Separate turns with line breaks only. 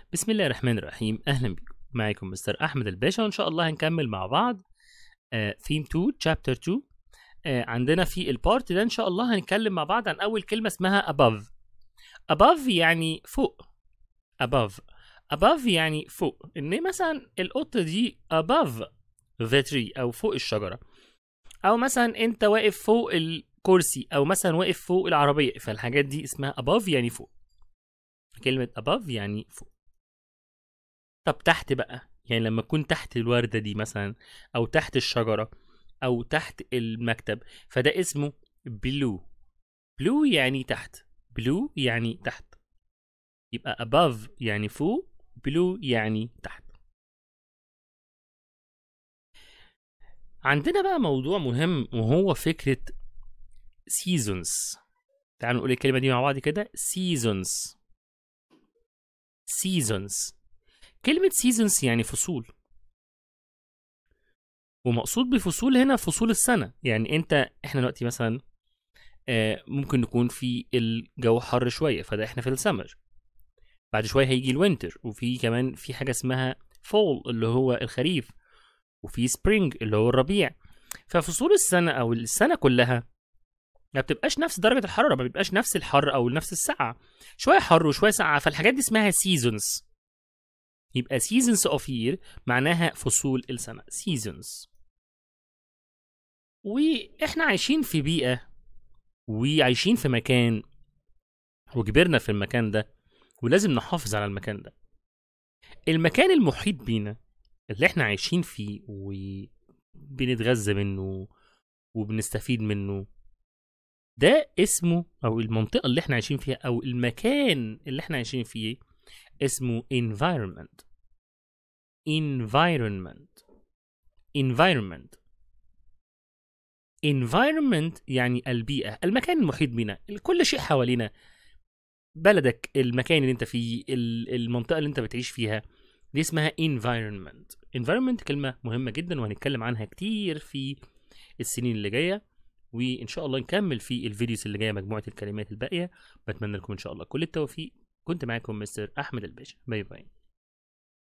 بسم الله الرحمن الرحيم اهلا بكم معاكم مستر احمد الباشا وان شاء الله هنكمل مع بعض ثيم 2 chapter 2 آه، عندنا في البارت ده ان شاء الله هنتكلم مع بعض عن اول كلمه اسمها above above يعني فوق above above يعني فوق ان مثلا القطه دي above the tree او فوق الشجره او مثلا انت واقف فوق الكرسي او مثلا واقف فوق العربيه فالحاجات دي اسمها above يعني فوق كلمه above يعني فوق طب تحت بقى يعني لما تكون تحت الوردة دي مثلا أو تحت الشجرة أو تحت المكتب فده اسمه بلو بلو يعني تحت بلو يعني تحت يبقى above يعني فوق بلو يعني تحت عندنا بقى موضوع مهم وهو فكرة seasons تعالوا نقول الكلمة دي مع بعض كده seasons seasons كلمة seasons يعني فصول ومقصود بفصول هنا فصول السنة يعني انت احنا دلوقتي مثلا آه، ممكن نكون في الجو حر شوية فده احنا في السمر بعد شوية هيجي الوينتر وفي كمان في حاجة اسمها فول اللي هو الخريف وفي سبرينج اللي هو الربيع ففصول السنة أو السنة كلها ما بتبقاش نفس درجة الحرارة ما بيبقاش نفس الحر أو نفس السقعة شوية حر وشوية سقعة فالحاجات دي اسمها seasons يبقى seasons of year معناها فصول السنة seasons وإحنا عايشين في بيئة وعايشين في مكان وكبرنا في المكان ده ولازم نحافظ على المكان ده المكان المحيط بينا اللي احنا عايشين فيه وبنتغذى منه وبنستفيد منه ده اسمه او المنطقة اللي احنا عايشين فيها او المكان اللي احنا عايشين فيه اسمه environment environment environment environment يعني البيئة المكان المحيط بنا كل شيء حوالينا بلدك المكان اللي انت فيه ال- المنطقة اللي انت بتعيش فيها دي اسمها environment environment كلمة مهمة جدا وهنتكلم عنها كتير في السنين اللي جاية وان شاء الله نكمل في الفيديوز اللي جاية مجموعة الكلمات الباقية بتمنى لكم ان شاء الله كل التوفيق كنت معاكم مستر احمد الباشا باي باي